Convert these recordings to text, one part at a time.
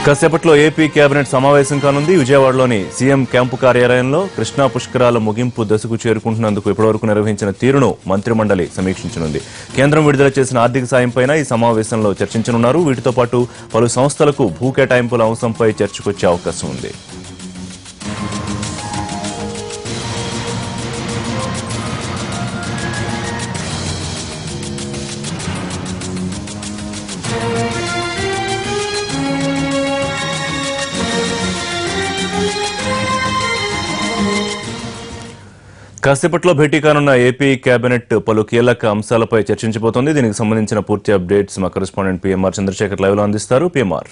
కాసేపట్లో AP cabinet సమావేశం కానుంది విజయవాడలోని సీఎం క్యాంపు కార్యాలయంలో కృష్ణా పుష్కరాల ముగింపు దశకు చేరుకుంటున్నందుకు ఇప్పటివరకు నిర్వహించిన తీరును మంత్రిమండలి సమీక్షించనుంది కేంద్రం విడుదల చేసిన ఆర్థిక సాయంపైన ఈ సమావేశంలో చర్చించనున్నారు వీటితో పాటు పలు సంస్థలకు భూ కేటాయింపుల అంశంపై చర్చకొచ్చే అవకాశం ఉంది కాసేపట్లో భేటీ కానున్న ఏపీ కేబినెట్ పలు కీలక అంశాలపై చర్చించబోతోంది దీనికి సంబంధించిన పూర్తి అప్డేట్స్ మా కరెస్పాండెంట్ పీఎంఆర్ చంద్రశేఖర్ లైవ్ లో అందిస్తారు పీఎంఆర్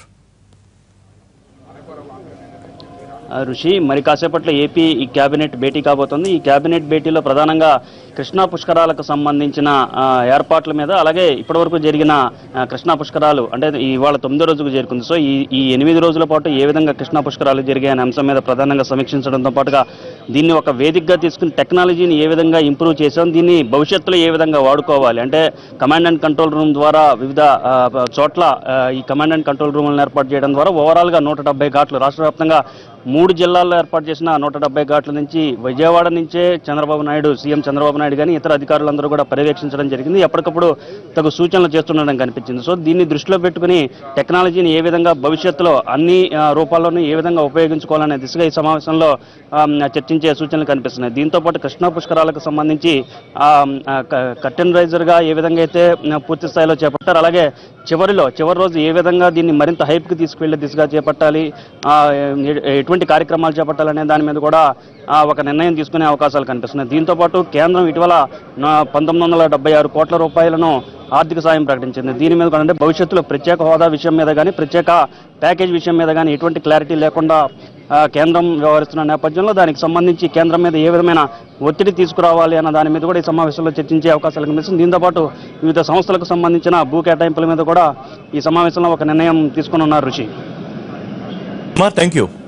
ఆ, ఋషి మరి కాసేపట్లో ఏపీ ఈ కేబినెట్ భేటీ కాబోతుంది ఈ కేబినెట్ భేటీలో ప్రధానంగా కృష్ణా పుష్కరాలకు సంబంధించిన ఆ, ఏర్పాట్ల మీద అలాగే ఇప్పటివరకు జరిగిన ఆ, కృష్ణా పుష్కరాలు అంటే ఇవాళ తొమ్మిదో రోజుకు చేరుకుంది సో ఈ ఈ ఎనిమిది రోజుల పాటు ఏ విధంగా కృష్ణా పుష్కరాలు జరిగాయనే అంశం మీద ప్రధానంగా సమీక్షించడంతో పాటుగా దీన్ని ఒక వేదికగా తీసుకుని టెక్నాలజీని ఏ విధంగా ఇంప్రూవ్ చేసాం దీన్ని భవిష్యత్తులో ఏ విధంగా వాడుకోవాలి అంటే కమాండ్ అండ్ కంట్రోల్ రూమ్ ద్వారా వివిధ ఆ, చోట్ల ఆ, ఈ కమాండ్ అండ్ కంట్రోల్ రూమ్లను ఏర్పాటు చేయడం ద్వారా ఓవరాల్గా నూట డెబ్బై ఘాట్లు రాష్ట్ర వ్యాప్తంగా మూడు జిల్లాల్లో ఏర్పాటు చేసిన నూట డెబ్బై ఘాట్ల నుంచి విజయవాడ నుంచే చంద్రబాబు నాయుడు సీఎం చంద్రబాబు నాయుడు కానీ ఇతర అధికారులందరూ కూడా పర్యవేక్షించడం జరిగింది ఎప్పటికప్పుడు తగు సూచనలు చేస్తుండడం కనిపించింది సో దీన్ని దృష్టిలో పెట్టుకుని టెక్నాలజీని ఏ విధంగా భవిష్యత్తులో అన్ని ఆ, రూపాల్లోనూ ఏ విధంగా ఉపయోగించుకోవాలనే దిశగా ఈ సమావేశంలో ఆ, చర్చించే సూచనలు కనిపిస్తున్నాయి దీంతో పాటు కృష్ణా పుష్కరాలకు సంబంధించి కర్టెన్ రైజర్గా ఏ విధంగా అయితే ఆ, పూర్తి స్థాయిలో చేపట్టారు అలాగే చివరిలో చివరి రోజు ఏ విధంగా దీన్ని మరింత హైప్కి తీసుకువెళ్లే దిశగా చేపట్టాలి ఆ, ఎ- ఎటువంటి కార్యక్రమాలు చేపట్టాలనే దాని మీద కూడా ఆ, ఒక నిర్ణయం తీసుకునే అవకాశాలు కనిపిస్తున్నాయి దీంతో పాటు కేంద్రం ఇటీవల నా- పంతొమ్మిది వందల డెబ్బై ఆరు కోట్ల రూపాయలను ఆర్థిక సాయం ప్రకటించింది దీని మీద కూడా అంటే భవిష్యత్తులో ప్రత్యేక హోదా విషయం మీద కానీ ప్రత్యేక ప్యాకేజ్ విషయం మీద కానీ ఎటువంటి క్లారిటీ లేకుండా ఆ, కేంద్రం వ్యవహరిస్తున్న నేపథ్యంలో దానికి సంబంధించి కేంద్రం మీద ఏ విధమైన ఒత్తిడి తీసుకురావాలి అన్న దాని మీద కూడా ఈ సమావేశంలో చర్చించే అవకాశాలు కనిపిస్తుంది దీంతో పాటు వివిధ సంస్థలకు సంబంధించిన భూ కేటాయింపుల మీద కూడా ఈ సమావేశంలో ఒక నిర్ణయం తీసుకుని ఉన్నారు ఋషి థ్యాంక్ యూ